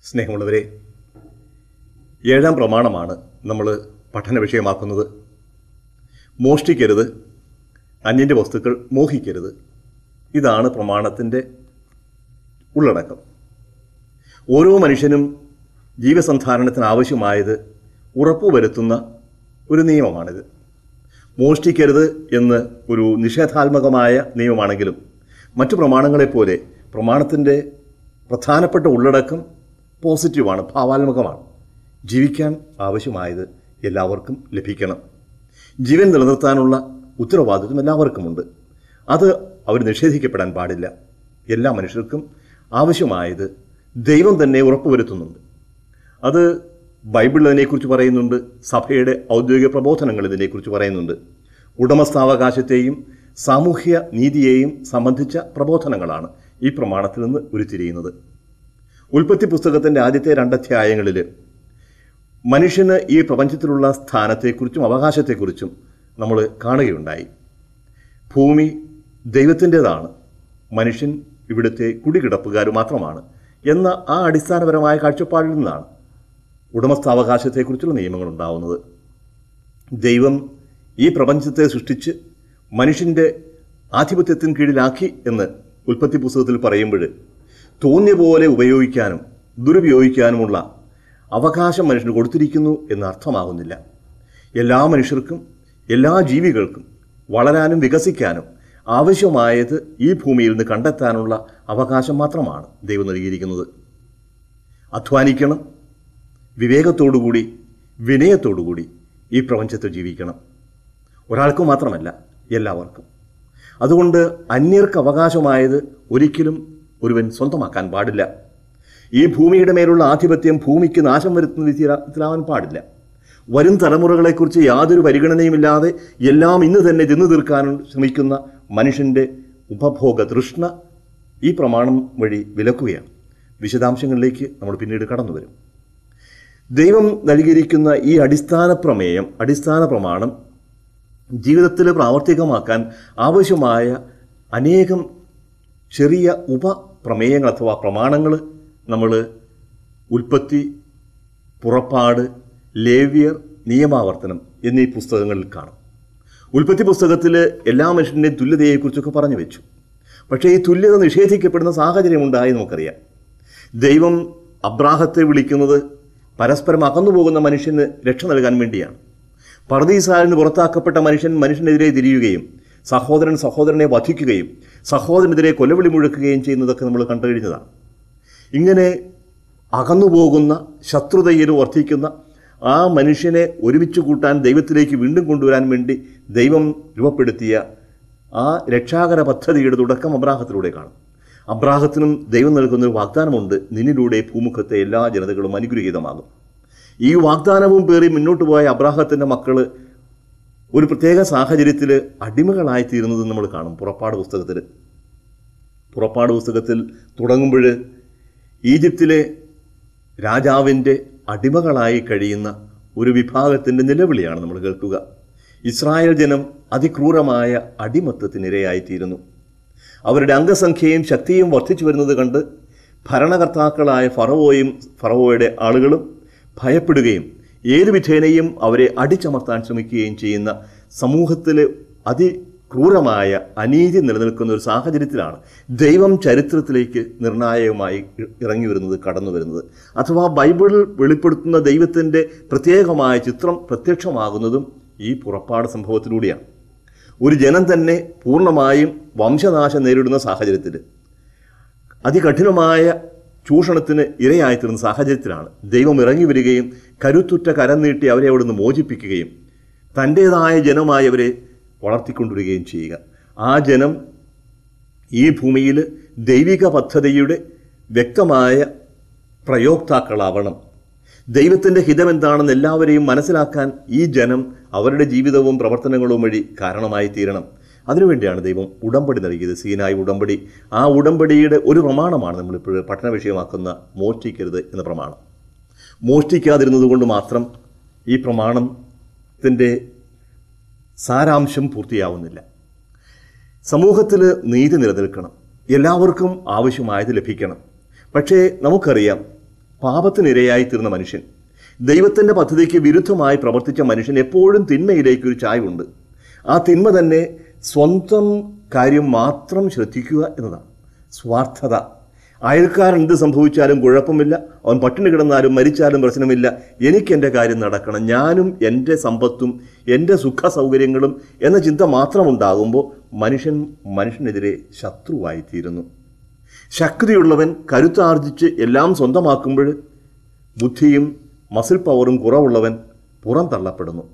സ്നേഹമുള്ളവരെ ഏഴാം പ്രമാണമാണ് നമ്മൾ പഠന വിഷയമാക്കുന്നത് മോഷ്ടിക്കരുത് അന്യൻ്റെ വസ്തുക്കൾ മോഹിക്കരുത് ഇതാണ് പ്രമാണത്തിൻ്റെ ഉള്ളടക്കം ഓരോ മനുഷ്യനും ജീവസന്ധാരണത്തിന് ആവശ്യമായത് ഉറപ്പുവരുത്തുന്ന ഒരു നിയമമാണിത് മോഷ്ടിക്കരുത് എന്ന് ഒരു നിഷേധാത്മകമായ നിയമമാണെങ്കിലും മറ്റു പ്രമാണങ്ങളെപ്പോലെ പ്രമാണത്തിൻ്റെ പ്രധാനപ്പെട്ട ഉള്ളടക്കം പോസിറ്റീവാണ് ഭാവാത്മകമാണ് ജീവിക്കാൻ ആവശ്യമായത് എല്ലാവർക്കും ലഭിക്കണം ജീവൻ നിലനിർത്താനുള്ള ഉത്തരവാദിത്വം എല്ലാവർക്കുമുണ്ട് അത് അവർ നിഷേധിക്കപ്പെടാൻ പാടില്ല എല്ലാ മനുഷ്യർക്കും ആവശ്യമായത് ദൈവം തന്നെ ഉറപ്പുവരുത്തുന്നുണ്ട് അത് ബൈബിൾ അതിനെക്കുറിച്ച് പറയുന്നുണ്ട് സഭയുടെ ഔദ്യോഗിക പ്രബോധനങ്ങൾ ഇതിനെക്കുറിച്ച് പറയുന്നുണ്ട് ഉടമസ്ഥാവകാശത്തെയും സാമൂഹ്യ നീതിയെയും സംബന്ധിച്ച പ്രബോധനങ്ങളാണ് ഈ പ്രമാണത്തിൽ നിന്ന് ഉരുത്തിരിയുന്നത് ഉൽപ്പത്തി പുസ്തകത്തിൻ്റെ ആദ്യത്തെ രണ്ടധ്യായങ്ങളിൽ മനുഷ്യന് ഈ പ്രപഞ്ചത്തിലുള്ള സ്ഥാനത്തെക്കുറിച്ചും അവകാശത്തെക്കുറിച്ചും നമ്മൾ കാണുകയുണ്ടായി ഭൂമി ദൈവത്തിൻ്റെതാണ് മനുഷ്യൻ ഇവിടുത്തെ കുടികിടപ്പുകാർ മാത്രമാണ് എന്ന ആ അടിസ്ഥാനപരമായ കാഴ്ചപ്പാടിൽ നിന്നാണ് ഉടമസ്ഥാവകാശത്തെക്കുറിച്ചുള്ള നിയമങ്ങൾ ഉണ്ടാവുന്നത് ദൈവം ഈ പ്രപഞ്ചത്തെ സൃഷ്ടിച്ച് മനുഷ്യൻ്റെ ആധിപത്യത്തിന് കീഴിലാക്കി എന്ന് ഉൽപ്പത്തി പുസ്തകത്തിൽ പറയുമ്പോൾ തോന്നിയ പോലെ ഉപയോഗിക്കാനും ദുരുപയോഗിക്കാനുമുള്ള അവകാശം മനുഷ്യന് കൊടുത്തിരിക്കുന്നു എന്ന് അർത്ഥമാകുന്നില്ല എല്ലാ മനുഷ്യർക്കും എല്ലാ ജീവികൾക്കും വളരാനും വികസിക്കാനും ആവശ്യമായത് ഈ ഭൂമിയിൽ നിന്ന് കണ്ടെത്താനുള്ള അവകാശം മാത്രമാണ് ദൈവം നൽകിയിരിക്കുന്നത് അധ്വാനിക്കണം വിവേകത്തോടുകൂടി വിനയത്തോടുകൂടി ഈ പ്രപഞ്ചത്തിൽ ജീവിക്കണം ഒരാൾക്ക് മാത്രമല്ല എല്ലാവർക്കും അതുകൊണ്ട് അന്യർക്ക് അവകാശമായത് ഒരിക്കലും ഒരുവൻ സ്വന്തമാക്കാൻ പാടില്ല ഈ ഭൂമിയുടെ മേലുള്ള ആധിപത്യം ഭൂമിക്ക് നാശം വരുത്തുന്ന വിധത്തിലാവാൻ പാടില്ല വരും തലമുറകളെക്കുറിച്ച് യാതൊരു പരിഗണനയുമില്ലാതെ എല്ലാം ഇന്ന് തന്നെ തിന്നു തീർക്കാൻ ശ്രമിക്കുന്ന മനുഷ്യൻ്റെ ഉപഭോഗ തൃഷ്ണ ഈ പ്രമാണം വഴി വിലക്കുകയാണ് വിശദാംശങ്ങളിലേക്ക് നമ്മൾ പിന്നീട് കടന്നു വരും ദൈവം നൽകിയിരിക്കുന്ന ഈ അടിസ്ഥാന പ്രമേയം അടിസ്ഥാന പ്രമാണം ജീവിതത്തിൽ പ്രാവർത്തികമാക്കാൻ ആവശ്യമായ അനേകം ചെറിയ ഉപപ്രമേയങ്ങൾ അഥവാ പ്രമാണങ്ങൾ നമ്മൾ ഉൽപ്പത്തി പുറപ്പാട് ലേവ്യർ നിയമാവർത്തനം എന്നീ പുസ്തകങ്ങളിൽ കാണും ഉൽപ്പത്തി പുസ്തകത്തിൽ എല്ലാ മനുഷ്യൻ്റെയും തുല്യതയെക്കുറിച്ചൊക്കെ പറഞ്ഞു വെച്ചു പക്ഷേ ഈ തുല്യത നിഷേധിക്കപ്പെടുന്ന സാഹചര്യമുണ്ടായി നമുക്കറിയാം ദൈവം അബ്രാഹത്തെ വിളിക്കുന്നത് പരസ്പരം അകന്നു പോകുന്ന മനുഷ്യന് രക്ഷ നൽകാൻ വേണ്ടിയാണ് പർദീസാലിൽ നിന്ന് പുറത്താക്കപ്പെട്ട മനുഷ്യൻ മനുഷ്യനെതിരെ തിരിയുകയും സഹോദരൻ സഹോദരനെ വധിക്കുകയും സഹോദരനെതിരെ കൊലവിളി മുഴക്കുകയും ചെയ്യുന്നതൊക്കെ നമ്മൾ കണ്ടു കഴിഞ്ഞതാണ് ഇങ്ങനെ അകന്നുപോകുന്ന ശത്രുതയിൽ വർദ്ധിക്കുന്ന ആ മനുഷ്യനെ ഒരുമിച്ച് കൂട്ടാൻ ദൈവത്തിലേക്ക് വീണ്ടും കൊണ്ടുവരാൻ വേണ്ടി ദൈവം രൂപപ്പെടുത്തിയ ആ രക്ഷാകര പദ്ധതിയുടെ തുടക്കം അബ്രാഹത്തിലൂടെ കാണും അബ്രാഹത്തിനും ദൈവം നൽകുന്ന ഒരു വാഗ്ദാനമുണ്ട് നിന്നിലൂടെ ഭൂമുഖത്തെ എല്ലാ ജനതകളും അനുഗ്രഹീതമാകും ഈ വാഗ്ദാനവും പേറി മുന്നോട്ട് പോയ അബ്രാഹത്തിൻ്റെ മക്കൾ ഒരു പ്രത്യേക സാഹചര്യത്തിൽ അടിമകളായിത്തീരുന്നത് നമ്മൾ കാണും പുറപ്പാട് പുസ്തകത്തിൽ പുറപ്പാട് പുസ്തകത്തിൽ തുടങ്ങുമ്പോൾ ഈജിപ്തിലെ രാജാവിൻ്റെ അടിമകളായി കഴിയുന്ന ഒരു വിഭാഗത്തിൻ്റെ നിലവിളിയാണ് നമ്മൾ കേൾക്കുക ഇസ്രായേൽ ജനം അതിക്രൂരമായ അടിമത്തത്തിനിരയായിത്തീരുന്നു അവരുടെ അംഗസംഖ്യയും ശക്തിയും വർദ്ധിച്ചു വരുന്നത് കണ്ട് ഭരണകർത്താക്കളായ ഫറവോയും ഫറവോയുടെ ആളുകളും ഭയപ്പെടുകയും ഏതു വിധേനയും അവരെ അടിച്ചമർത്താൻ ശ്രമിക്കുകയും ചെയ്യുന്ന സമൂഹത്തിലെ അതിക്രൂരമായ അനീതി നിലനിൽക്കുന്ന ഒരു സാഹചര്യത്തിലാണ് ദൈവം ചരിത്രത്തിലേക്ക് നിർണായകമായി ഇറങ്ങി വരുന്നത് കടന്നു വരുന്നത് അഥവാ ബൈബിളിൽ വെളിപ്പെടുത്തുന്ന ദൈവത്തിൻ്റെ പ്രത്യേകമായ ചിത്രം പ്രത്യക്ഷമാകുന്നതും ഈ പുറപ്പാട് സംഭവത്തിലൂടെയാണ് ഒരു ജനം തന്നെ പൂർണ്ണമായും വംശനാശം നേരിടുന്ന സാഹചര്യത്തിൽ അതികഠിനമായ ചൂഷണത്തിന് ഇരയായിത്തീർന്ന സാഹചര്യത്തിലാണ് ദൈവം ഇറങ്ങി വരികയും കരുത്തുറ്റ കരം നീട്ടി അവരെ അവിടുന്ന് മോചിപ്പിക്കുകയും തൻ്റേതായ ജനമായി അവരെ വളർത്തിക്കൊണ്ടുവരികയും ചെയ്യുക ആ ജനം ഈ ഭൂമിയിൽ ദൈവിക പദ്ധതിയുടെ വ്യക്തമായ പ്രയോക്താക്കളാവണം ദൈവത്തിൻ്റെ ഹിതം എന്താണെന്ന് എല്ലാവരെയും മനസ്സിലാക്കാൻ ഈ ജനം അവരുടെ ജീവിതവും പ്രവർത്തനങ്ങളും വഴി കാരണമായി തീരണം അതിനുവേണ്ടിയാണ് ദൈവം ഉടമ്പടി നൽകിയത് സീനായി ഉടമ്പടി ആ ഉടമ്പടിയുടെ ഒരു പ്രമാണമാണ് നമ്മളിപ്പോൾ പഠന വിഷയമാക്കുന്ന മോഷ്ടിക്കരുത് എന്ന പ്രമാണം മോഷ്ടിക്കാതിരുന്നത് കൊണ്ട് മാത്രം ഈ പ്രമാണത്തിൻ്റെ സാരാംശം പൂർത്തിയാവുന്നില്ല സമൂഹത്തിൽ നീതി നിലനിൽക്കണം എല്ലാവർക്കും ആവശ്യമായത് ലഭിക്കണം പക്ഷേ നമുക്കറിയാം പാപത്തിനിരയായി തീർന്ന മനുഷ്യൻ ദൈവത്തിൻ്റെ പദ്ധതിക്ക് വിരുദ്ധമായി പ്രവർത്തിച്ച മനുഷ്യൻ എപ്പോഴും തിന്മയിലേക്ക് ഒരു ചായ്വുണ്ട് ആ തിന്മ തന്നെ സ്വന്തം കാര്യം മാത്രം ശ്രദ്ധിക്കുക എന്നതാണ് സ്വാർത്ഥത അയൽക്കാരൻ എന്ത് സംഭവിച്ചാലും കുഴപ്പമില്ല അവൻ പട്ടിണി കിടന്നാലും മരിച്ചാലും പ്രശ്നമില്ല എനിക്ക് എൻ്റെ കാര്യം നടക്കണം ഞാനും എൻ്റെ സമ്പത്തും എൻ്റെ സുഖ സൗകര്യങ്ങളും എന്ന ചിന്ത മാത്രമുണ്ടാകുമ്പോൾ മനുഷ്യൻ മനുഷ്യനെതിരെ ശത്രുവായിത്തീരുന്നു ശക്തിയുള്ളവൻ കരുത്താർജിച്ച് എല്ലാം സ്വന്തമാക്കുമ്പോൾ ബുദ്ധിയും മസിൽ പവറും കുറവുള്ളവൻ പുറന്തള്ളപ്പെടുന്നു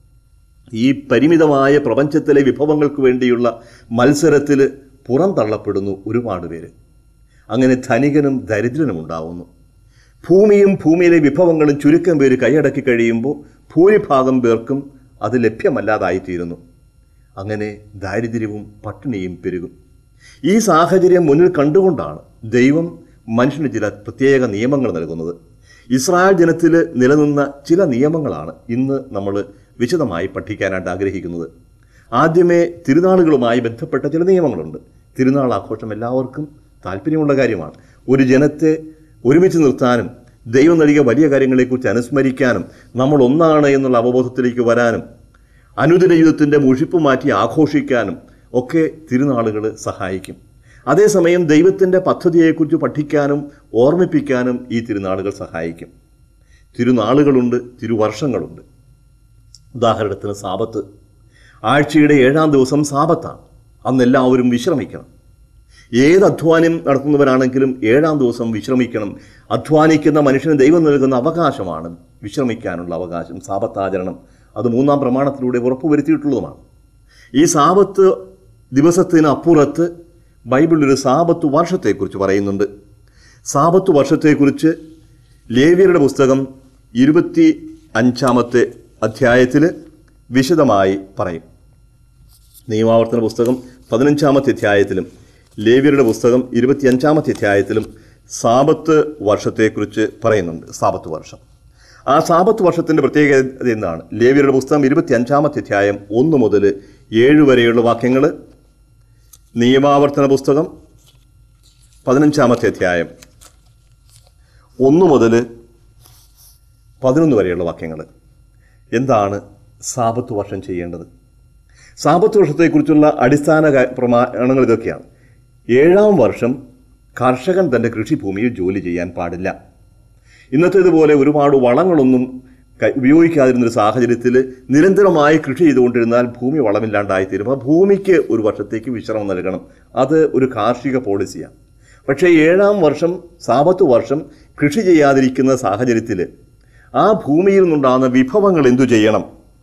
ഈ പരിമിതമായ പ്രപഞ്ചത്തിലെ വിഭവങ്ങൾക്ക് വേണ്ടിയുള്ള മത്സരത്തിൽ പുറന്തള്ളപ്പെടുന്നു ഒരുപാട് പേര് അങ്ങനെ ധനികനും ദരിദ്രനും ഉണ്ടാവുന്നു ഭൂമിയും ഭൂമിയിലെ വിഭവങ്ങളും ചുരുക്കം പേര് കൈയടക്കി കഴിയുമ്പോൾ ഭൂരിഭാഗം പേർക്കും അത് ലഭ്യമല്ലാതായിത്തീരുന്നു അങ്ങനെ ദാരിദ്ര്യവും പട്ടിണിയും പെരുകും ഈ സാഹചര്യം മുന്നിൽ കണ്ടുകൊണ്ടാണ് ദൈവം മനുഷ്യന് ചില പ്രത്യേക നിയമങ്ങൾ നൽകുന്നത് ഇസ്രായേൽ ജനത്തിൽ നിലനിന്ന ചില നിയമങ്ങളാണ് ഇന്ന് നമ്മൾ വിശദമായി പഠിക്കാനായിട്ട് ആഗ്രഹിക്കുന്നത് ആദ്യമേ തിരുനാളുകളുമായി ബന്ധപ്പെട്ട ചില നിയമങ്ങളുണ്ട് തിരുനാൾ ആഘോഷം എല്ലാവർക്കും താല്പര്യമുള്ള കാര്യമാണ് ഒരു ജനത്തെ ഒരുമിച്ച് നിർത്താനും ദൈവം നൽകിയ വലിയ കാര്യങ്ങളെക്കുറിച്ച് അനുസ്മരിക്കാനും നമ്മൾ ഒന്നാണ് എന്നുള്ള അവബോധത്തിലേക്ക് വരാനും അനുദിന ജീവിതത്തിൻ്റെ മുഷിപ്പ് മാറ്റി ആഘോഷിക്കാനും ഒക്കെ തിരുനാളുകൾ സഹായിക്കും അതേസമയം ദൈവത്തിൻ്റെ പദ്ധതിയെക്കുറിച്ച് പഠിക്കാനും ഓർമ്മിപ്പിക്കാനും ഈ തിരുനാളുകൾ സഹായിക്കും തിരുനാളുകളുണ്ട് തിരുവർഷങ്ങളുണ്ട് ഉദാഹരണത്തിന് സാപത്ത് ആഴ്ചയുടെ ഏഴാം ദിവസം സാപത്താണ് അന്ന് എല്ലാവരും വിശ്രമിക്കണം ഏത് അധ്വാനം നടത്തുന്നവരാണെങ്കിലും ഏഴാം ദിവസം വിശ്രമിക്കണം അധ്വാനിക്കുന്ന മനുഷ്യന് ദൈവം നൽകുന്ന അവകാശമാണ് വിശ്രമിക്കാനുള്ള അവകാശം സാപത്താചരണം അത് മൂന്നാം പ്രമാണത്തിലൂടെ ഉറപ്പുവരുത്തിയിട്ടുള്ളതുമാണ് ഈ സാപത്ത് ദിവസത്തിന് അപ്പുറത്ത് ബൈബിളിൽ ഒരു സാപത്ത് വർഷത്തെക്കുറിച്ച് പറയുന്നുണ്ട് സാപത്ത് വർഷത്തെക്കുറിച്ച് ലേവ്യരുടെ പുസ്തകം ഇരുപത്തി അഞ്ചാമത്തെ അധ്യായത്തിൽ വിശദമായി പറയും നിയമാവർത്തന പുസ്തകം പതിനഞ്ചാമത്തെ അധ്യായത്തിലും ലേവ്യരുടെ പുസ്തകം ഇരുപത്തിയഞ്ചാമത്തെ അധ്യായത്തിലും സാപത്ത് വർഷത്തെക്കുറിച്ച് പറയുന്നുണ്ട് സാപത്ത് വർഷം ആ സാപത്ത് വർഷത്തിൻ്റെ പ്രത്യേകത എന്താണ് ലേവ്യരുടെ പുസ്തകം ഇരുപത്തിയഞ്ചാമത്തെ അധ്യായം ഒന്ന് മുതൽ ഏഴ് വരെയുള്ള വാക്യങ്ങൾ നിയമാവർത്തന പുസ്തകം പതിനഞ്ചാമത്തെ അധ്യായം ഒന്ന് മുതൽ പതിനൊന്ന് വരെയുള്ള വാക്യങ്ങൾ എന്താണ് സാപത്ത് വർഷം ചെയ്യേണ്ടത് സാപത്ത് വർഷത്തെക്കുറിച്ചുള്ള അടിസ്ഥാന കാ- പ്രമാണങ്ങൾ ഇതൊക്കെയാണ് ഏഴാം വർഷം കർഷകൻ തൻ്റെ കൃഷിഭൂമിയിൽ ജോലി ചെയ്യാൻ പാടില്ല ഇന്നത്തേതുപോലെ ഒരുപാട് വളങ്ങളൊന്നും ക- ഉപയോഗിക്കാതിരുന്നൊരു സാഹചര്യത്തിൽ നിരന്തരമായി കൃഷി ചെയ്തുകൊണ്ടിരുന്നാൽ ഭൂമി വളമില്ലാണ്ടായിത്തീരും അപ്പോൾ ഭൂമിക്ക് ഒരു വർഷത്തേക്ക് വിശ്രമം നൽകണം അത് ഒരു കാർഷിക പോളിസിയാണ് പക്ഷേ ഏഴാം വർഷം സാപത്ത് വർഷം കൃഷി ചെയ്യാതിരിക്കുന്ന സാഹചര്യത്തിൽ ആ ഭൂമിയിൽ നിന്നുണ്ടാകുന്ന വിഭവങ്ങൾ എന്തു ചെയ്യണം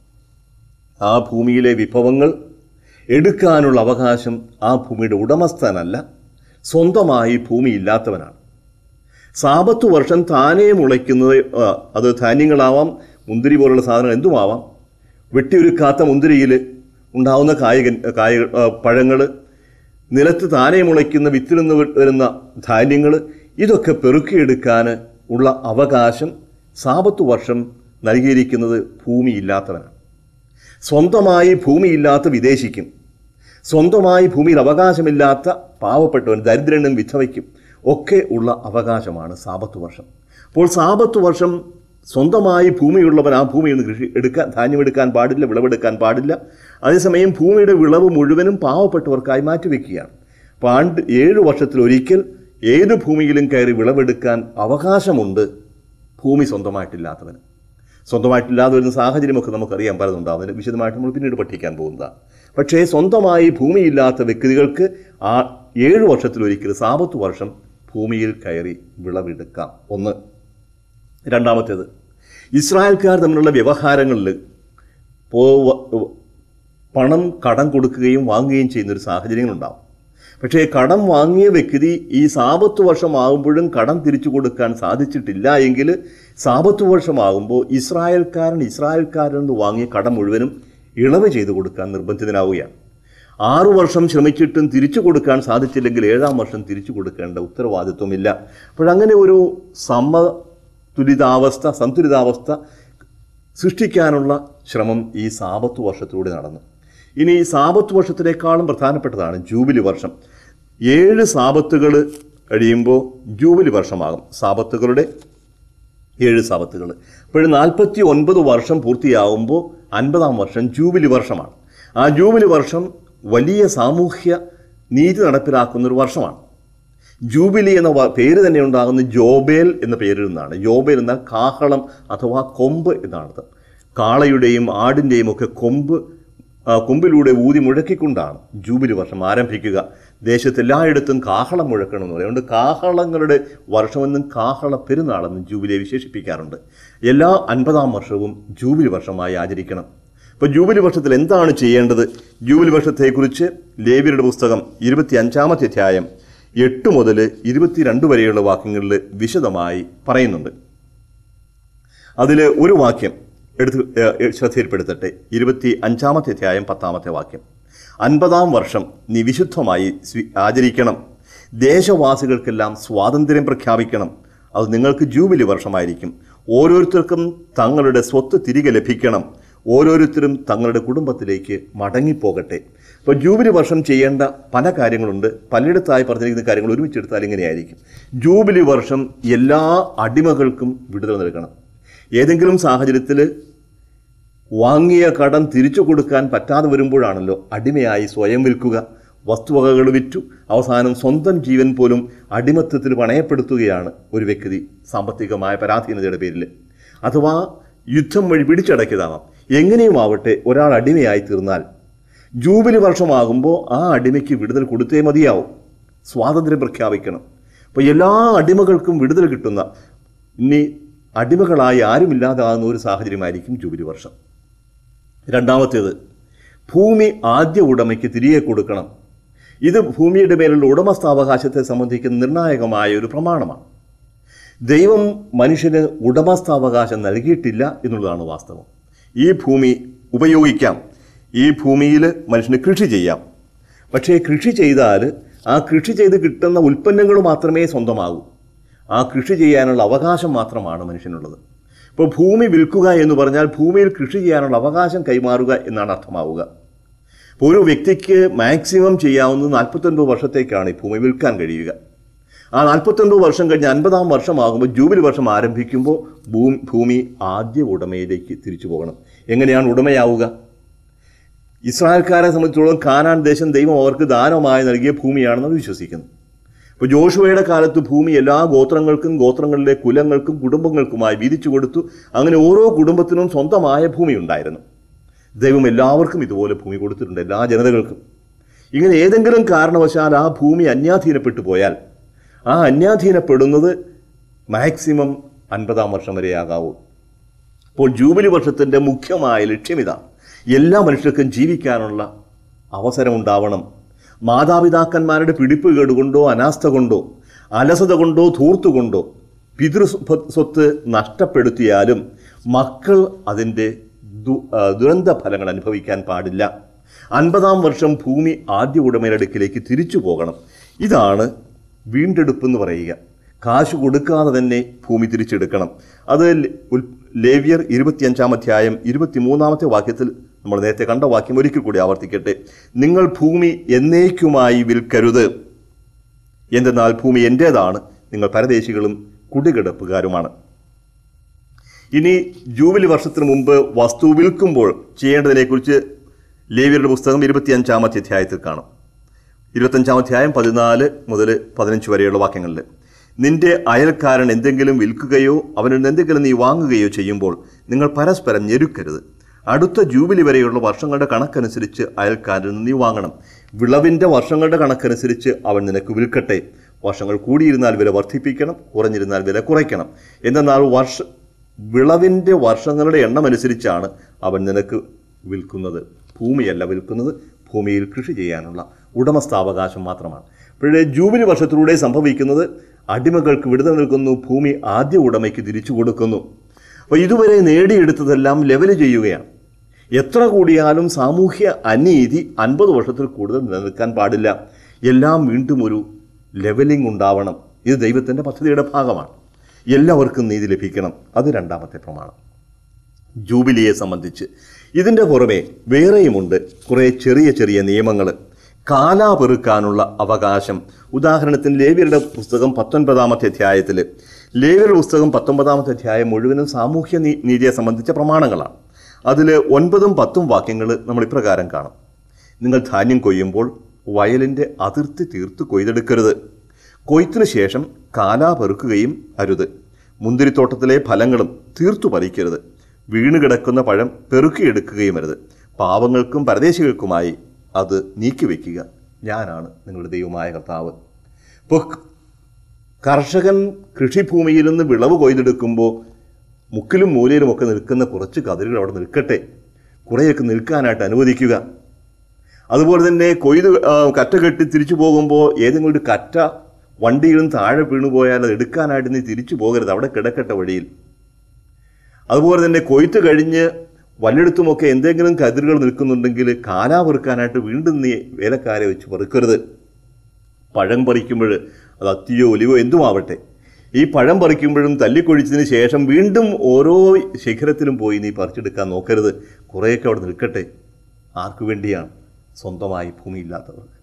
ആ ഭൂമിയിലെ വിഭവങ്ങൾ എടുക്കാനുള്ള അവകാശം ആ ഭൂമിയുടെ ഉടമസ്ഥനല്ല സ്വന്തമായി ഭൂമി ഇല്ലാത്തവനാണ് സാപത്ത് വർഷം താനേ മുളയ്ക്കുന്നത് ആ, അത് ധാന്യങ്ങളാവാം മുന്തിരി പോലുള്ള സാധനങ്ങൾ എന്തുമാവാം വെട്ടിയൊരുക്കാത്ത മുന്തിരിയിൽ ഉണ്ടാവുന്ന കായകൻ കായ പഴങ്ങൾ നിലത്ത് താനേ മുളയ്ക്കുന്ന വിത്തിൽ നിന്ന് വരുന്ന ധാന്യങ്ങൾ ഇതൊക്കെ പെറുക്കിയെടുക്കാൻ ഉള്ള അവകാശം സാപത്ത് വർഷം നൽകിയിരിക്കുന്നത് ഭൂമിയില്ലാത്തവനാണ് സ്വന്തമായി ഭൂമിയില്ലാത്ത വിദേശിക്കും സ്വന്തമായി ഭൂമിയിൽ അവകാശമില്ലാത്ത പാവപ്പെട്ടവൻ ദരിദ്രനും വിധവയ്ക്കും ഒക്കെ ഉള്ള അവകാശമാണ് സാപത്ത് വർഷം അപ്പോൾ സാപത്ത് വർഷം സ്വന്തമായി ഭൂമിയുള്ളവൻ ആ ഭൂമിയിൽ നിന്ന് കൃഷി എടുക്കാൻ ധാന്യമെടുക്കാൻ പാടില്ല വിളവെടുക്കാൻ പാടില്ല അതേസമയം ഭൂമിയുടെ വിളവ് മുഴുവനും പാവപ്പെട്ടവർക്കായി മാറ്റിവെക്കുകയാണ് അപ്പോൾ ആണ്ട് ഏഴ് വർഷത്തിലൊരിക്കൽ ഏത് ഭൂമിയിലും കയറി വിളവെടുക്കാൻ അവകാശമുണ്ട് ഭൂമി സ്വന്തമായിട്ടില്ലാത്തവന് സ്വന്തമായിട്ടില്ലാതെ വരുന്ന സാഹചര്യമൊക്കെ നമുക്കറിയാൻ പലതുണ്ടാവും അതിന് വിശദമായിട്ട് നമ്മൾ പിന്നീട് പഠിക്കാൻ പോകുന്നതാണ് പക്ഷേ സ്വന്തമായി ഭൂമിയില്ലാത്ത വ്യക്തികൾക്ക് ആ ഏഴ് വർഷത്തിലൊരിക്കൽ സാപത്ത് വർഷം ഭൂമിയിൽ കയറി വിളവെടുക്കാം ഒന്ന് രണ്ടാമത്തേത് ഇസ്രായേൽക്കാർ തമ്മിലുള്ള വ്യവഹാരങ്ങളിൽ പോ- പണം കടം കൊടുക്കുകയും വാങ്ങുകയും ചെയ്യുന്ന ഒരു സാഹചര്യങ്ങളുണ്ടാവും പക്ഷേ കടം വാങ്ങിയ വ്യക്തി ഈ സാപത്ത് വർഷമാകുമ്പോഴും കടം തിരിച്ചു കൊടുക്കാൻ സാധിച്ചിട്ടില്ല എങ്കിൽ സാപത്ത് വർഷമാകുമ്പോൾ ഇസ്രായേൽക്കാരൻ ഇസ്രായേൽക്കാരിൽ നിന്ന് വാങ്ങിയ കടം മുഴുവനും ഇളവ് ചെയ്തു കൊടുക്കാൻ നിർബന്ധിതനാവുകയാണ് ആറു വർഷം ശ്രമിച്ചിട്ടും തിരിച്ചു കൊടുക്കാൻ സാധിച്ചില്ലെങ്കിൽ ഏഴാം വർഷം തിരിച്ചു കൊടുക്കേണ്ട ഉത്തരവാദിത്വമില്ല അപ്പോഴങ്ങനെ ഒരു സമതുലിതാവസ്ഥ സന്തുലിതാവസ്ഥ സൃഷ്ടിക്കാനുള്ള ശ്രമം ഈ സാപത്ത് വർഷത്തിലൂടെ നടന്നു ഇനി ഈ സാപത്ത് വർഷത്തിനേക്കാളും പ്രധാനപ്പെട്ടതാണ് ജൂബിലി വർഷം ഏഴ് സാപത്തുകൾ കഴിയുമ്പോൾ ജൂബിലി വർഷമാകും സാപത്തുകളുടെ ഏഴ് സാപത്തുകൾ അപ്പോൾ നാൽപ്പത്തി ഒൻപത് വർഷം പൂർത്തിയാവുമ്പോൾ അൻപതാം വർഷം ജൂബിലി വർഷമാണ് ആ ജൂബിലി വർഷം വലിയ സാമൂഹ്യ നീതി നടപ്പിലാക്കുന്ന ഒരു വർഷമാണ് ജൂബിലി എന്ന വ- പേര് തന്നെ ഉണ്ടാകുന്ന ജോബേൽ എന്ന പേരിൽ നിന്നാണ് ജോബേൽ എന്നാൽ കാഹളം അഥവാ കൊമ്പ് എന്നാണ് അർത്ഥം കാളയുടെയും ആടിൻ്റെയും ഒക്കെ കൊമ്പ് ആ, കൊമ്പിലൂടെ ഊതി മുഴക്കിക്കൊണ്ടാണ് ജൂബിലി വർഷം ആരംഭിക്കുക ദേശത്ത് എല്ലായിടത്തും കാഹളം മുഴക്കണം എന്ന് പറയും അതുകൊണ്ട് കാഹളങ്ങളുടെ വർഷമെന്നും കാഹള പെരുന്നാളെന്നും ജൂബിലിയെ വിശേഷിപ്പിക്കാറുണ്ട് എല്ലാ അൻപതാം വർഷവും ജൂബിലി വർഷമായി ആചരിക്കണം അപ്പോൾ ജൂബിലി വർഷത്തിൽ എന്താണ് ചെയ്യേണ്ടത് ജൂബിലി വർഷത്തെക്കുറിച്ച് ലേവിയരുടെ പുസ്തകം ഇരുപത്തി അഞ്ചാമത്തെ അധ്യായം എട്ട് മുതൽ ഇരുപത്തിരണ്ട് വരെയുള്ള വാക്യങ്ങളിൽ വിശദമായി പറയുന്നുണ്ട് അതിൽ ഒരു വാക്യം എടുത്ത് ഏഹ്, ശ്രദ്ധയിൽപ്പെടുത്തട്ടെ ഇരുപത്തി അഞ്ചാമത്തെ അധ്യായം പത്താമത്തെ വാക്യം അൻപതാം വർഷം നീ വിശുദ്ധമായി സ്വീ- ആചരിക്കണം ദേശവാസികൾക്കെല്ലാം സ്വാതന്ത്ര്യം പ്രഖ്യാപിക്കണം അത് നിങ്ങൾക്ക് ജൂബിലി വർഷമായിരിക്കും ഓരോരുത്തർക്കും തങ്ങളുടെ സ്വത്ത് തിരികെ ലഭിക്കണം ഓരോരുത്തരും തങ്ങളുടെ കുടുംബത്തിലേക്ക് മടങ്ങിപ്പോകട്ടെ അപ്പോൾ ജൂബിലി വർഷം ചെയ്യേണ്ട പല കാര്യങ്ങളുണ്ട് പലയിടത്തായി പറഞ്ഞിരിക്കുന്ന കാര്യങ്ങൾ ഒരുമിച്ചെടുത്താൽ ഇങ്ങനെയായിരിക്കും ജൂബിലി വർഷം എല്ലാ അടിമകൾക്കും വിടുതൽ നൽകണം ഏതെങ്കിലും സാഹചര്യത്തിൽ വാങ്ങിയ കടം തിരിച്ചു കൊടുക്കാൻ പറ്റാതെ വരുമ്പോഴാണല്ലോ അടിമയായി സ്വയം വിൽക്കുക വസ്തുവകകൾ വിറ്റു അവസാനം സ്വന്തം ജീവൻ പോലും അടിമത്തത്തിൽ പണയപ്പെടുത്തുകയാണ് ഒരു വ്യക്തി സാമ്പത്തികമായ പരാധീനതയുടെ പേരിൽ അഥവാ യുദ്ധം വഴി പിടിച്ചടക്കിയതാവാം എങ്ങനെയും ആവട്ടെ ഒരാൾ അടിമയായി തീർന്നാൽ ജൂബിലി വർഷമാകുമ്പോൾ ആ അടിമയ്ക്ക് വിടുതൽ കൊടുത്തേ മതിയാവും സ്വാതന്ത്ര്യം പ്രഖ്യാപിക്കണം അപ്പോൾ എല്ലാ അടിമകൾക്കും വിടുതൽ കിട്ടുന്ന ഇനി അടിമകളായി ആരുമില്ലാതാകുന്ന ഒരു സാഹചര്യമായിരിക്കും ജൂബിലി വർഷം രണ്ടാമത്തേത് ഭൂമി ആദ്യ ഉടമയ്ക്ക് തിരികെ കൊടുക്കണം ഇത് ഭൂമിയുടെ മേലുള്ള ഉടമസ്ഥാവകാശത്തെ സംബന്ധിക്കുന്ന നിർണായകമായ ഒരു പ്രമാണമാണ് ദൈവം മനുഷ്യന് ഉടമസ്ഥാവകാശം നൽകിയിട്ടില്ല എന്നുള്ളതാണ് വാസ്തവം ഈ ഭൂമി ഉപയോഗിക്കാം ഈ ഭൂമിയിൽ മനുഷ്യന് കൃഷി ചെയ്യാം പക്ഷേ കൃഷി ചെയ്താൽ ആ കൃഷി ചെയ്ത് കിട്ടുന്ന ഉൽപ്പന്നങ്ങൾ മാത്രമേ സ്വന്തമാകൂ ആ കൃഷി ചെയ്യാനുള്ള അവകാശം മാത്രമാണ് മനുഷ്യനുള്ളത് ഇപ്പോൾ ഭൂമി വിൽക്കുക എന്ന് പറഞ്ഞാൽ ഭൂമിയിൽ കൃഷി ചെയ്യാനുള്ള അവകാശം കൈമാറുക എന്നാണ് അർത്ഥമാവുക അപ്പോൾ ഒരു വ്യക്തിക്ക് മാക്സിമം ചെയ്യാവുന്നത് നാൽപ്പത്തൊൻപത് വർഷത്തേക്കാണ് ഈ ഭൂമി വിൽക്കാൻ കഴിയുക ആ നാൽപ്പത്തൊൻപത് വർഷം കഴിഞ്ഞ് അൻപതാം വർഷമാകുമ്പോൾ ജൂബിലി വർഷം ആരംഭിക്കുമ്പോൾ ഭൂമി ഭൂമി ആദ്യ ഉടമയിലേക്ക് തിരിച്ചു പോകണം എങ്ങനെയാണ് ഉടമയാവുക ഇസ്രായേൽക്കാരെ സംബന്ധിച്ചിടത്തോളം കാനാൻ ദേശം ദൈവം അവർക്ക് ദാനമായി നൽകിയ ഭൂമിയാണെന്ന് അവർ വിശ്വസിക്കുന്നു ഇപ്പോൾ ജോഷുവയുടെ കാലത്ത് ഭൂമി എല്ലാ ഗോത്രങ്ങൾക്കും ഗോത്രങ്ങളിലെ കുലങ്ങൾക്കും കുടുംബങ്ങൾക്കുമായി വീതിച്ചു കൊടുത്തു അങ്ങനെ ഓരോ കുടുംബത്തിനും സ്വന്തമായ ഭൂമി ഉണ്ടായിരുന്നു ദൈവം എല്ലാവർക്കും ഇതുപോലെ ഭൂമി കൊടുത്തിട്ടുണ്ട് എല്ലാ ജനതകൾക്കും ഇങ്ങനെ ഏതെങ്കിലും കാരണവശാൽ ആ ഭൂമി അന്യാധീനപ്പെട്ടു പോയാൽ ആ അന്യാധീനപ്പെടുന്നത് മാക്സിമം അൻപതാം വർഷം വരെയാകാവൂ അപ്പോൾ ജൂബിലി വർഷത്തിൻ്റെ മുഖ്യമായ ലക്ഷ്യം ഇതാണ് എല്ലാ മനുഷ്യർക്കും ജീവിക്കാനുള്ള അവസരം ഉണ്ടാവണം മാതാപിതാക്കന്മാരുടെ പിടിപ്പുകേട് കൊണ്ടോ അനാസ്ഥ കൊണ്ടോ അലസത കൊണ്ടോ ധൂർത്തുകൊണ്ടോ പിതൃ സ്വത്ത് നഷ്ടപ്പെടുത്തിയാലും മക്കൾ അതിൻ്റെ ദു ആ, ദുരന്ത ഫലങ്ങൾ അനുഭവിക്കാൻ പാടില്ല അൻപതാം വർഷം ഭൂമി ആദ്യ ഉടമയുടെ അടുക്കിലേക്ക് തിരിച്ചു പോകണം ഇതാണ് വീണ്ടെടുപ്പ് എന്ന് പറയുക കാശ് കൊടുക്കാതെ തന്നെ ഭൂമി തിരിച്ചെടുക്കണം അത് ലെ- ഉൽ- ലേവ്യർ ഇരുപത്തിയഞ്ചാം അധ്യായം ഇരുപത്തിമൂന്നാമത്തെ വാക്യത്തിൽ നമ്മൾ നേരത്തെ കണ്ട വാക്യം ഒരിക്കൽ കൂടി ആവർത്തിക്കട്ടെ നിങ്ങൾ ഭൂമി എന്നേക്കുമായി വിൽക്കരുത് എന്തെന്നാൽ ഭൂമി എൻ്റേതാണ് നിങ്ങൾ പരദേശികളും കുടികിടപ്പുകാരുമാണ് ഇനി ജൂബിലി വർഷത്തിന് മുമ്പ് വസ്തു വിൽക്കുമ്പോൾ ചെയ്യേണ്ടതിനെക്കുറിച്ച് ലേവിയരുടെ പുസ്തകം ഇരുപത്തിയഞ്ചാമത്തെ അധ്യായത്തിൽ കാണും ഇരുപത്തഞ്ചാം അധ്യായം പതിനാല് മുതൽ പതിനഞ്ച് വരെയുള്ള വാക്യങ്ങളിൽ നിന്റെ അയൽക്കാരൻ എന്തെങ്കിലും വിൽക്കുകയോ അവനിൽ നിന്ന് എന്തെങ്കിലും നീ വാങ്ങുകയോ ചെയ്യുമ്പോൾ നിങ്ങൾ പരസ്പരം ഞെരുക്കരുത് അടുത്ത ജൂബിലി വരെയുള്ള വർഷങ്ങളുടെ കണക്കനുസരിച്ച് അയൽക്കാരിൽ നിന്ന് നീ വാങ്ങണം വിളവിൻ്റെ വർഷങ്ങളുടെ കണക്കനുസരിച്ച് അവൻ നിനക്ക് വിൽക്കട്ടെ വർഷങ്ങൾ കൂടിയിരുന്നാൽ വില വർദ്ധിപ്പിക്കണം കുറഞ്ഞിരുന്നാൽ വില കുറയ്ക്കണം എന്തെന്നാൽ വർഷ വിളവിൻ്റെ വർഷങ്ങളുടെ എണ്ണം അനുസരിച്ചാണ് അവൻ നിനക്ക് വിൽക്കുന്നത് ഭൂമിയല്ല വിൽക്കുന്നത് ഭൂമിയിൽ കൃഷി ചെയ്യാനുള്ള ഉടമസ്ഥാവകാശം മാത്രമാണ് അപ്പോഴേ ജൂബിലി വർഷത്തിലൂടെ സംഭവിക്കുന്നത് അടിമകൾക്ക് വിടുതൽ നൽകുന്നു ഭൂമി ആദ്യ ഉടമയ്ക്ക് തിരിച്ചു കൊടുക്കുന്നു അപ്പോൾ ഇതുവരെ നേടിയെടുത്തതെല്ലാം ലെവൽ ചെയ്യുകയാണ് എത്ര കൂടിയാലും സാമൂഹ്യ അനീതി അൻപത് വർഷത്തിൽ കൂടുതൽ നിലനിൽക്കാൻ പാടില്ല എല്ലാം വീണ്ടും ഒരു ലെവലിംഗ് ഉണ്ടാവണം ഇത് ദൈവത്തിൻ്റെ പദ്ധതിയുടെ ഭാഗമാണ് എല്ലാവർക്കും നീതി ലഭിക്കണം അത് രണ്ടാമത്തെ പ്രമാണം ജൂബിലിയെ സംബന്ധിച്ച് ഇതിൻ്റെ പുറമെ വേറെയുമുണ്ട് കുറേ ചെറിയ ചെറിയ നിയമങ്ങൾ കാലാ പെറുക്കാനുള്ള അവകാശം ഉദാഹരണത്തിന് ലേവ്യരുടെ പുസ്തകം പത്തൊൻപതാമത്തെ അധ്യായത്തിൽ ലേവ്യരുടെ പുസ്തകം പത്തൊമ്പതാമത്തെ അധ്യായം മുഴുവനും സാമൂഹ്യ നീ- നീതിയെ സംബന്ധിച്ച പ്രമാണങ്ങളാണ് അതിൽ ഒൻപതും പത്തും വാക്യങ്ങൾ നമ്മൾ ഇപ്രകാരം കാണാം നിങ്ങൾ ധാന്യം കൊയ്യുമ്പോൾ വയലിൻ്റെ അതിർത്തി തീർത്ത് കൊയ്തെടുക്കരുത് കൊയ്ത്തിനു ശേഷം കാലാ പെറുക്കുകയും അരുത് മുന്തിരിത്തോട്ടത്തിലെ ഫലങ്ങളും തീർത്തു പറിക്കരുത് വീണ് കിടക്കുന്ന പഴം പെറുക്കിയെടുക്കുകയും അരുത് പാവങ്ങൾക്കും പരദേശികൾക്കുമായി അത് നീക്കിവെക്കുക ഞാനാണ് നിങ്ങളുടെ ദൈവമായ കർത്താവ് ഇപ്പോൾ കർഷകൻ കൃഷിഭൂമിയിൽ നിന്ന് വിളവ് കൊയ്തെടുക്കുമ്പോൾ മുക്കിലും മൂലയിലുമൊക്കെ നിൽക്കുന്ന കുറച്ച് കതിരുകൾ അവിടെ നിൽക്കട്ടെ കുറേയൊക്കെ നിൽക്കാനായിട്ട് അനുവദിക്കുക അതുപോലെ തന്നെ കൊയ്ത് ആ, കറ്റ കെട്ടി തിരിച്ചു പോകുമ്പോൾ ഏതെങ്കിലും ഒരു കറ്റ വണ്ടിയിൽ നിന്ന് താഴെ വീണുപോയാൽ അത് എടുക്കാനായിട്ട് നീ തിരിച്ചു പോകരുത് അവിടെ കിടക്കട്ടെ വഴിയിൽ അതുപോലെ തന്നെ കൊയ്ത്ത് കഴിഞ്ഞ് വല്ലയിടത്തുമൊക്കെ എന്തെങ്കിലും കതിരുകൾ നിൽക്കുന്നുണ്ടെങ്കിൽ കാലാ പെറുക്കാനായിട്ട് വീണ്ടും നീ വേലക്കാരെ വെച്ച് പെറുക്കരുത് പഴം പറിക്കുമ്പോൾ അത് അത്തിയോ ഒലിവോ എന്തുമാവട്ടെ ഈ പഴം പറിക്കുമ്പോഴും തല്ലിക്കൊഴിച്ചതിന് ശേഷം വീണ്ടും ഓരോ ശിഖരത്തിലും പോയി നീ പറിച്ചെടുക്കാൻ നോക്കരുത് കുറേയൊക്കെ അവിടെ നിൽക്കട്ടെ ആർക്കു വേണ്ടിയാണ് സ്വന്തമായി ഭൂമിയില്ലാത്തവർക്ക്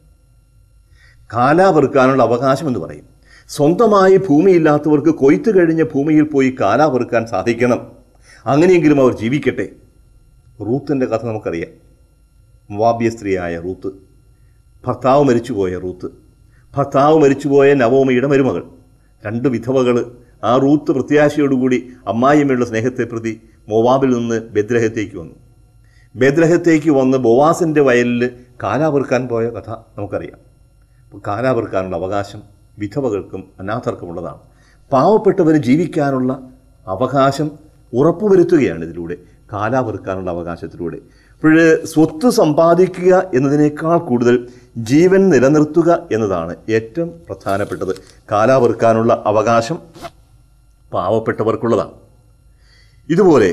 കാലാ പെറുക്കാനുള്ള അവകാശം എന്ന് പറയും സ്വന്തമായി ഭൂമിയില്ലാത്തവർക്ക് കൊയ്ത്ത് കഴിഞ്ഞ ഭൂമിയിൽ പോയി കാലാ പെറുക്കാൻ സാധിക്കണം അങ്ങനെയെങ്കിലും അവർ ജീവിക്കട്ടെ റൂത്തിൻ്റെ കഥ നമുക്കറിയാം മുവാബ്യ സ്ത്രീയായ റൂത്ത് ഭർത്താവ് മരിച്ചുപോയ റൂത്ത് ഭർത്താവ് മരിച്ചുപോയ നവോമിയുടെ മരുമകൾ രണ്ട് വിധവകൾ ആ റൂത്ത് പ്രത്യാശയോടുകൂടി അമ്മായിയമ്മയുടെ സ്നേഹത്തെ പ്രതി മോവാബിൽ നിന്ന് ബദ്രഹത്തേക്ക് വന്നു ബദ്രഹത്തേക്ക് വന്ന് ബോവാസിൻ്റെ വയലിൽ കാലാപെറുക്കാൻ പോയ കഥ നമുക്കറിയാം അപ്പോൾ കാലാപെറുക്കാനുള്ള അവകാശം വിധവകൾക്കും അനാഥർക്കുമുള്ളതാണ് പാവപ്പെട്ടവന് ജീവിക്കാനുള്ള അവകാശം ഉറപ്പുവരുത്തുകയാണ് ഇതിലൂടെ കാലാപെറുക്കാനുള്ള അവകാശത്തിലൂടെ അപ്പോൾ സ്വത്ത് സമ്പാദിക്കുക എന്നതിനേക്കാൾ കൂടുതൽ ജീവൻ നിലനിർത്തുക എന്നതാണ് ഏറ്റവും പ്രധാനപ്പെട്ടത് കാലാപെറുക്കാനുള്ള അവകാശം പാവപ്പെട്ടവർക്കുള്ളതാണ് ഇതുപോലെ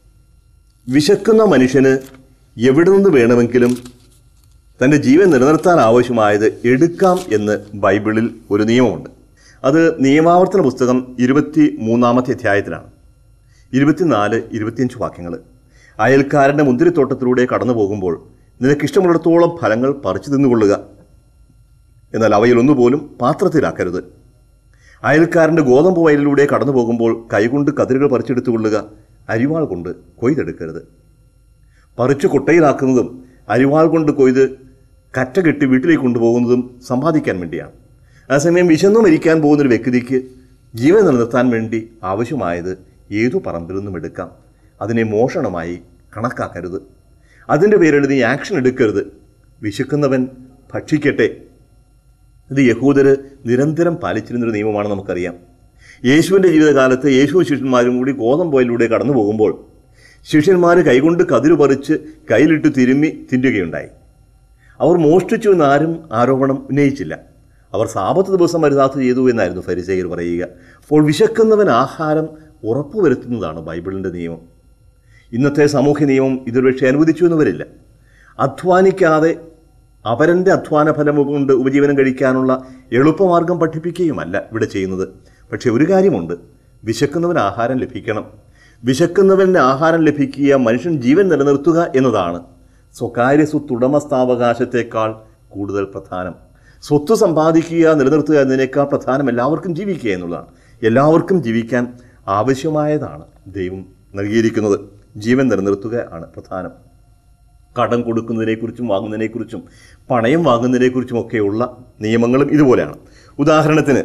വിശക്കുന്ന മനുഷ്യന് എവിടെ നിന്ന് വേണമെങ്കിലും തൻ്റെ ജീവൻ നിലനിർത്താൻ ആവശ്യമായത് എടുക്കാം എന്ന് ബൈബിളിൽ ഒരു നിയമമുണ്ട് അത് നിയമാവർത്തന പുസ്തകം ഇരുപത്തി മൂന്നാമത്തെ അധ്യായത്തിലാണ് ഇരുപത്തിനാല് ഇരുപത്തിയഞ്ച് വാക്യങ്ങൾ അയൽക്കാരൻ്റെ മുന്തിരിത്തോട്ടത്തിലൂടെ കടന്നു പോകുമ്പോൾ നിനക്കിഷ്ടമുള്ളിടത്തോളം ഫലങ്ങൾ പറിച്ചു തിന്നുകൊള്ളുക എന്നാൽ അവയിലൊന്നുപോലും പാത്രത്തിലാക്കരുത് അയൽക്കാരൻ്റെ ഗോതമ്പ് വയലിലൂടെ കടന്നു പോകുമ്പോൾ കൈകൊണ്ട് കതിരുകൾ പറിച്ചെടുത്തു കൊള്ളുക അരിവാൾ കൊണ്ട് കൊയ്തെടുക്കരുത് പറിച്ചു കൊട്ടയിലാക്കുന്നതും അരിവാൾ കൊണ്ട് കൊയ്ത് കറ്റ കെട്ടി വീട്ടിലേക്ക് കൊണ്ടുപോകുന്നതും സമ്പാദിക്കാൻ വേണ്ടിയാണ് അതേസമയം വിശന്നു മരിക്കാൻ പോകുന്ന ഒരു വ്യക്തിക്ക് ജീവൻ നിലനിർത്താൻ വേണ്ടി ആവശ്യമായത് ഏതു പറമ്പിൽ നിന്നും എടുക്കാം അതിനെ മോഷണമായി കണക്കാക്കരുത് അതിൻ്റെ പേരിൽ നീ ആക്ഷൻ എടുക്കരുത് വിശക്കുന്നവൻ ഭക്ഷിക്കട്ടെ ഇത് യഹൂദര് നിരന്തരം പാലിച്ചിരുന്നൊരു നിയമമാണ് നമുക്കറിയാം യേശുവിൻ്റെ ജീവിതകാലത്ത് യേശു ശിഷ്യന്മാരും കൂടി ഗോതമ്പോയിലൂടെ കടന്നു പോകുമ്പോൾ ശിഷ്യന്മാർ കൈകൊണ്ട് കതിരു പറിച്ച് കയ്യിലിട്ട് തിരുമ്മി തിന്നുകയുണ്ടായി അവർ മോഷ്ടിച്ചു എന്നാരും ആരോപണം ഉന്നയിച്ചില്ല അവർ സാപത്ത് ദിവസം മരുതാത്ത ചെയ്തു എന്നായിരുന്നു ഫരിസേയർ പറയുക അപ്പോൾ വിശക്കുന്നവൻ ആഹാരം ഉറപ്പുവരുത്തുന്നതാണ് ബൈബിളിൻ്റെ നിയമം ഇന്നത്തെ സാമൂഹ്യ നിയമം ഇതൊരു പക്ഷേ അനുവദിച്ചു എന്ന് വരില്ല അധ്വാനിക്കാതെ അപരൻ്റെ അധ്വാന ഫലം കൊണ്ട് ഉപജീവനം കഴിക്കാനുള്ള എളുപ്പമാർഗം പഠിപ്പിക്കുകയുമല്ല ഇവിടെ ചെയ്യുന്നത് പക്ഷേ ഒരു കാര്യമുണ്ട് വിശക്കുന്നവന് ആഹാരം ലഭിക്കണം വിശക്കുന്നവന് ആഹാരം ലഭിക്കുക മനുഷ്യൻ ജീവൻ നിലനിർത്തുക എന്നതാണ് സ്വകാര്യ സ്വത്തുടമസ്ഥാവകാശത്തേക്കാൾ കൂടുതൽ പ്രധാനം സ്വത്ത് സമ്പാദിക്കുക നിലനിർത്തുക എന്നതിനേക്കാൾ പ്രധാനം എല്ലാവർക്കും ജീവിക്കുക എന്നുള്ളതാണ് എല്ലാവർക്കും ജീവിക്കാൻ ആവശ്യമായതാണ് ദൈവം നൽകിയിരിക്കുന്നത് ജീവൻ നിലനിർത്തുക ആണ് പ്രധാനം കടം കൊടുക്കുന്നതിനെക്കുറിച്ചും വാങ്ങുന്നതിനെക്കുറിച്ചും പണയം വാങ്ങുന്നതിനെക്കുറിച്ചുമൊക്കെയുള്ള നിയമങ്ങളും ഇതുപോലെയാണ് ഉദാഹരണത്തിന്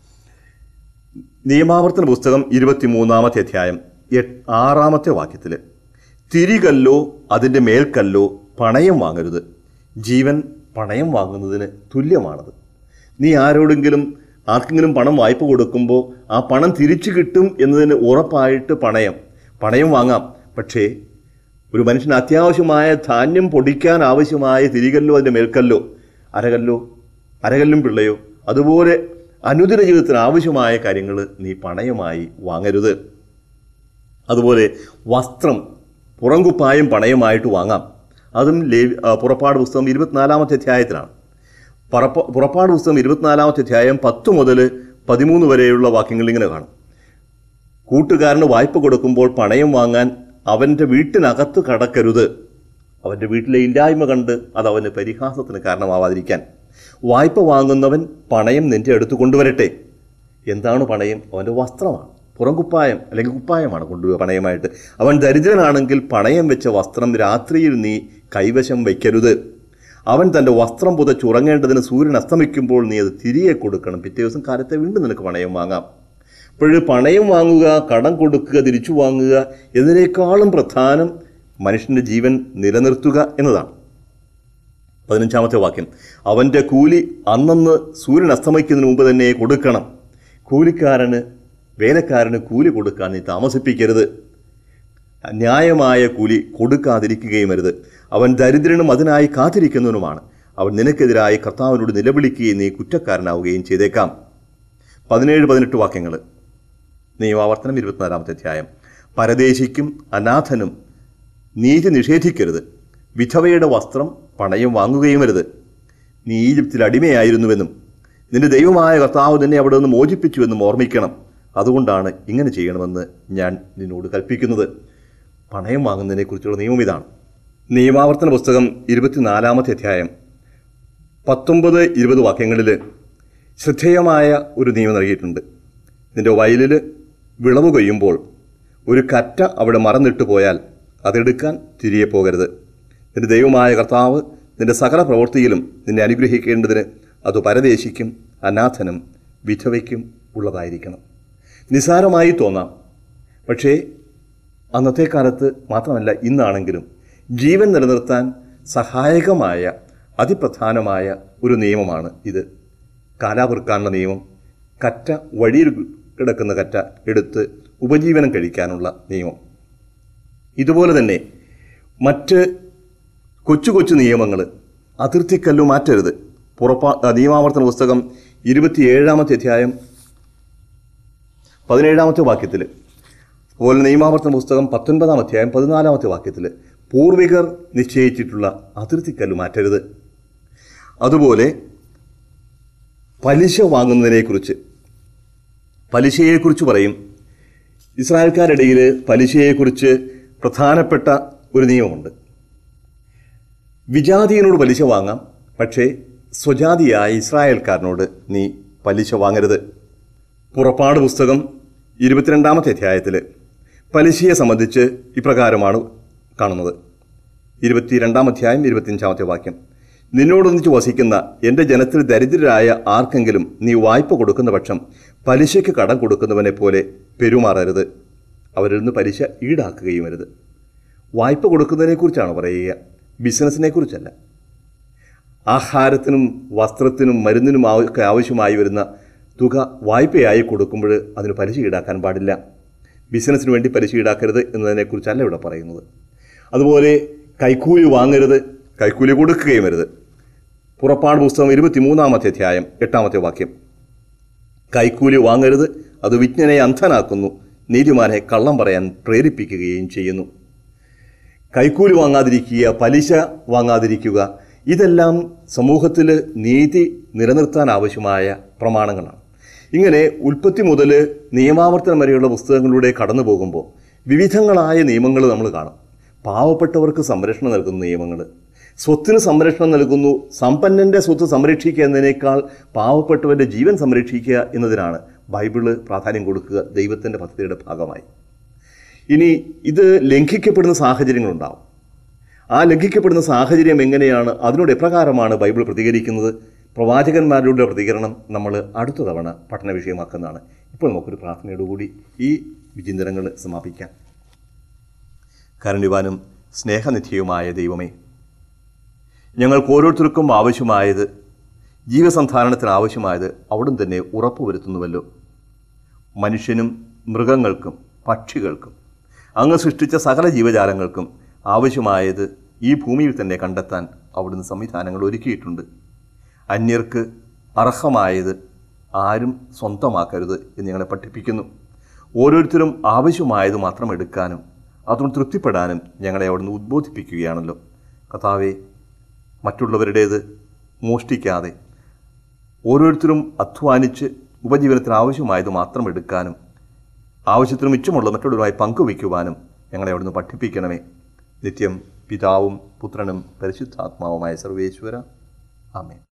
നിയമാവർത്തന പുസ്തകം ഇരുപത്തിമൂന്നാമത്തെ അധ്യായം എട്ട് ആറാമത്തെ വാക്യത്തിൽ തിരികല്ലോ അതിൻ്റെ മേൽക്കല്ലോ പണയം വാങ്ങരുത് ജീവൻ പണയം വാങ്ങുന്നതിന് തുല്യമാണത് നീ ആരോടെങ്കിലും ആർക്കെങ്കിലും പണം വായ്പ കൊടുക്കുമ്പോൾ ആ പണം തിരിച്ചു കിട്ടും എന്നതിന് ഉറപ്പായിട്ട് പണയം പണയം വാങ്ങാം പക്ഷേ ഒരു മനുഷ്യന് അത്യാവശ്യമായ ധാന്യം പൊടിക്കാൻ ആവശ്യമായ തിരികല്ലോ അതിൻ്റെ മേൽക്കല്ലോ അരകല്ലോ അരകല്ലും പിള്ളയോ അതുപോലെ അനുദിന ജീവിതത്തിന് ആവശ്യമായ കാര്യങ്ങൾ നീ പണയമായി വാങ്ങരുത് അതുപോലെ വസ്ത്രം പുറംകുപ്പായം പണയമായിട്ട് വാങ്ങാം അതും ലേവി ആ, പുറപ്പാട് പുസ്തകം ഇരുപത്തിനാലാമത്തെ അധ്യായത്തിലാണ് പറപ്പ പുറപ്പാട് പുസ്തകം ഇരുപത്തിനാലാമത്തെ അധ്യായം പത്ത് മുതൽ പതിമൂന്ന് വരെയുള്ള വാക്യങ്ങൾ ഇങ്ങനെ കാണും കൂട്ടുകാരന് വായ്പ കൊടുക്കുമ്പോൾ പണയം വാങ്ങാൻ അവൻ്റെ വീട്ടിനകത്ത് കടക്കരുത് അവൻ്റെ വീട്ടിലെ ഇല്ലായ്മ കണ്ട് അത് അവന് പരിഹാസത്തിന് കാരണമാവാതിരിക്കാൻ വായ്പ വാങ്ങുന്നവൻ പണയം നിന്റെ അടുത്ത് കൊണ്ടുവരട്ടെ എന്താണ് പണയം അവൻ്റെ വസ്ത്രമാണ് പുറം കുപ്പായം അല്ലെങ്കിൽ കുപ്പായമാണ് കൊണ്ടുപോവുക പണയമായിട്ട് അവൻ ദരിദ്രനാണെങ്കിൽ പണയം വെച്ച വസ്ത്രം രാത്രിയിൽ നീ കൈവശം വയ്ക്കരുത് അവൻ തൻ്റെ വസ്ത്രം പുതച്ചുറങ്ങേണ്ടതിന് സൂര്യൻ അസ്തമിക്കുമ്പോൾ നീ അത് തിരികെ കൊടുക്കണം പിറ്റേ ദിവസം കാലത്തെ വീണ്ടും നിനക്ക് പണയം വാങ്ങാം അപ്പോൾ പണയം വാങ്ങുക കടം കൊടുക്കുക തിരിച്ചു വാങ്ങുക എന്നതിനേക്കാളും പ്രധാനം മനുഷ്യൻ്റെ ജീവൻ നിലനിർത്തുക എന്നതാണ് പതിനഞ്ചാമത്തെ വാക്യം അവൻ്റെ കൂലി അന്നന്ന് സൂര്യൻ അസ്തമിക്കുന്നതിന് മുമ്പ് തന്നെ കൊടുക്കണം കൂലിക്കാരന് വേലക്കാരന് കൂലി കൊടുക്കാൻ നീ താമസിപ്പിക്കരുത് ന്യായമായ കൂലി കൊടുക്കാതിരിക്കുകയും അരുത് അവൻ ദരിദ്രനും അതിനായി കാത്തിരിക്കുന്നവനുമാണ് അവൻ നിനക്കെതിരായി കർത്താവിനോട് നിലവിളിക്കുകയും നീ കുറ്റക്കാരനാവുകയും ചെയ്തേക്കാം പതിനേഴ് പതിനെട്ട് വാക്യങ്ങൾ നിയമാവർത്തനം ഇരുപത്തിനാലാമത്തെ അധ്യായം പരദേശിക്കും അനാഥനും നീതി നിഷേധിക്കരുത് വിധവയുടെ വസ്ത്രം പണയം വാങ്ങുകയും അരുത് നീ ഈജിപ്തിൽ അടിമയായിരുന്നുവെന്നും നിന്റെ ദൈവമായ കർത്താവ് നിന്നെ അവിടെ നിന്ന് മോചിപ്പിച്ചുവെന്നും ഓർമ്മിക്കണം അതുകൊണ്ടാണ് ഇങ്ങനെ ചെയ്യണമെന്ന് ഞാൻ നിന്നോട് കൽപ്പിക്കുന്നത് പണയം വാങ്ങുന്നതിനെക്കുറിച്ചുള്ള നിയമം ഇതാണ് നിയമാവർത്തന പുസ്തകം ഇരുപത്തിനാലാമത്തെ അധ്യായം പത്തൊമ്പത് ഇരുപത് വാക്യങ്ങളിൽ ശ്രദ്ധേയമായ ഒരു നിയമം നൽകിയിട്ടുണ്ട് നിന്റെ വയലിൽ വിളവ് കൊയ്യുമ്പോൾ ഒരു കറ്റ അവിടെ മറന്നിട്ട് പോയാൽ അതെടുക്കാൻ തിരികെ പോകരുത് നിന്റെ ദൈവമായ കർത്താവ് നിന്റെ സകല പ്രവൃത്തിയിലും നിന്നെ അനുഗ്രഹിക്കേണ്ടതിന് അത് പരദേശിക്കും അനാഥനും വിധവയ്ക്കും ഉള്ളതായിരിക്കണം നിസാരമായി തോന്നാം പക്ഷേ അന്നത്തെ കാലത്ത് മാത്രമല്ല ഇന്നാണെങ്കിലും ജീവൻ നിലനിർത്താൻ സഹായകമായ അതിപ്രധാനമായ ഒരു നിയമമാണ് ഇത് കാലാവൃക്കാനുള്ള നിയമം കറ്റ വഴിയിൽ കിടക്കുന്ന കറ്റ എടുത്ത് ഉപജീവനം കഴിക്കാനുള്ള നിയമം ഇതുപോലെ തന്നെ മറ്റ് കൊച്ചു കൊച്ചു നിയമങ്ങൾ അതിർത്തിക്കല്ലു മാറ്റരുത് പുറപ്പാ ആ, നിയമാവർത്തന പുസ്തകം ഇരുപത്തിയേഴാമത്തെ അധ്യായം പതിനേഴാമത്തെ വാക്യത്തിൽ അതുപോലെ നിയമാവർത്തന പുസ്തകം പത്തൊൻപതാം അധ്യായം പതിനാലാമത്തെ വാക്യത്തിൽ പൂർവികർ നിശ്ചയിച്ചിട്ടുള്ള അതിർത്തിക്കല്ലു മാറ്റരുത് അതുപോലെ പലിശ വാങ്ങുന്നതിനെക്കുറിച്ച് പലിശയെക്കുറിച്ച് പറയും ഇസ്രായേൽക്കാരിടയിൽ പലിശയെക്കുറിച്ച് പ്രധാനപ്പെട്ട ഒരു നിയമമുണ്ട് വിജാതിയനോട് പലിശ വാങ്ങാം പക്ഷേ സ്വജാതിയായ ഇസ്രായേൽക്കാരനോട് നീ പലിശ വാങ്ങരുത് പുറപ്പാട് പുസ്തകം ഇരുപത്തിരണ്ടാമത്തെ അധ്യായത്തിൽ പലിശയെ സംബന്ധിച്ച് ഇപ്രകാരമാണ് കാണുന്നത് ഇരുപത്തിരണ്ടാം അധ്യായം ഇരുപത്തിയഞ്ചാമത്തെ വാക്യം നിന്നോടൊന്നിച്ച് വസിക്കുന്ന എൻ്റെ ജനത്തിൽ ദരിദ്രരായ ആർക്കെങ്കിലും നീ വായ്പ കൊടുക്കുന്ന പക്ഷം പലിശയ്ക്ക് കടം കൊടുക്കുന്നവനെ പോലെ പെരുമാറരുത് അവരിൽ നിന്ന് പലിശ ഈടാക്കുകയും അരുത് വായ്പ കൊടുക്കുന്നതിനെക്കുറിച്ചാണ് പറയുക ബിസിനസ്സിനെ കുറിച്ചല്ല ആഹാരത്തിനും വസ്ത്രത്തിനും മരുന്നിനും ആവ- ഒക്കെ ആവശ്യമായി വരുന്ന തുക വായ്പയായി കൊടുക്കുമ്പോൾ അതിന് പലിശ ഈടാക്കാൻ പാടില്ല ബിസിനസ്സിന് വേണ്ടി പലിശ ഈടാക്കരുത് എന്നതിനെക്കുറിച്ചല്ല ഇവിടെ പറയുന്നത് അതുപോലെ കൈക്കൂലി വാങ്ങരുത് കൈക്കൂലി കൊടുക്കുകയും അരുത് പുറപ്പാട് പുസ്തകം ഇരുപത്തിമൂന്നാമത്തെ അധ്യായം എട്ടാമത്തെ വാക്യം കൈക്കൂലി വാങ്ങരുത് അത് വിജ്ഞനെ അന്ധനാക്കുന്നു നീതിമാനെ കള്ളം പറയാൻ പ്രേരിപ്പിക്കുകയും ചെയ്യുന്നു കൈക്കൂലി വാങ്ങാതിരിക്കുക പലിശ വാങ്ങാതിരിക്കുക ഇതെല്ലാം സമൂഹത്തിൽ നീതി നിലനിർത്താൻ ആവശ്യമായ പ്രമാണങ്ങളാണ് ഇങ്ങനെ ഉൽപ്പത്തി മുതൽ നിയമാവർത്തനം വരെയുള്ള പുസ്തകങ്ങളിലൂടെ കടന്നു പോകുമ്പോൾ വിവിധങ്ങളായ നിയമങ്ങൾ നമ്മൾ കാണും പാവപ്പെട്ടവർക്ക് സംരക്ഷണം നൽകുന്ന നിയമങ്ങൾ സ്വത്തിന് സംരക്ഷണം നൽകുന്നു സമ്പന്നൻ്റെ സ്വത്ത് സംരക്ഷിക്കുക എന്നതിനേക്കാൾ പാവപ്പെട്ടവൻ്റെ ജീവൻ സംരക്ഷിക്കുക എന്നതിനാണ് ബൈബിള് പ്രാധാന്യം കൊടുക്കുക ദൈവത്തിൻ്റെ പദ്ധതിയുടെ ഭാഗമായി ഇനി ഇത് ലംഘിക്കപ്പെടുന്ന സാഹചര്യങ്ങളുണ്ടാവും ആ ലംഘിക്കപ്പെടുന്ന സാഹചര്യം എങ്ങനെയാണ് അതിനോട് എപ്രകാരമാണ് ബൈബിൾ പ്രതികരിക്കുന്നത് പ്രവാചകന്മാരുടെ പ്രതികരണം നമ്മൾ അടുത്ത തവണ പഠന വിഷയമാക്കുന്നതാണ് ഇപ്പോൾ നമുക്കൊരു പ്രാർത്ഥനയോടുകൂടി ഈ വിചിന്തനങ്ങൾ സമാപിക്കാം കരുണിവാനും സ്നേഹനിധിയുമായ ദൈവമേ ഞങ്ങൾക്ക് ഓരോരുത്തർക്കും ആവശ്യമായത് ജീവസന്ധാരണത്തിന് ആവശ്യമായത് അവിടും തന്നെ ഉറപ്പുവരുത്തുന്നുവല്ലോ മനുഷ്യനും മൃഗങ്ങൾക്കും പക്ഷികൾക്കും അങ്ങ് സൃഷ്ടിച്ച സകല ജീവജാലങ്ങൾക്കും ആവശ്യമായത് ഈ ഭൂമിയിൽ തന്നെ കണ്ടെത്താൻ അവിടുന്ന് സംവിധാനങ്ങൾ ഒരുക്കിയിട്ടുണ്ട് അന്യർക്ക് അർഹമായത് ആരും സ്വന്തമാക്കരുത് എന്ന് ഞങ്ങളെ പഠിപ്പിക്കുന്നു ഓരോരുത്തരും ആവശ്യമായത് മാത്രം എടുക്കാനും അതുകൊണ്ട് തൃപ്തിപ്പെടാനും ഞങ്ങളെ അവിടുന്ന് ഉദ്ബോധിപ്പിക്കുകയാണല്ലോ കഥാവെ മറ്റുള്ളവരുടേത് മോഷ്ടിക്കാതെ ഓരോരുത്തരും അധ്വാനിച്ച് ഉപജീവനത്തിന് ആവശ്യമായത് മാത്രം എടുക്കാനും ആവശ്യത്തിന് മിച്ചമുള്ള മറ്റുള്ളവരുമായി പങ്കുവയ്ക്കുവാനും ഞങ്ങളെ അവിടുന്ന് പഠിപ്പിക്കണമേ നിത്യം പിതാവും പുത്രനും പരിശുദ്ധാത്മാവുമായ സർവേശ്വര ആമേൻ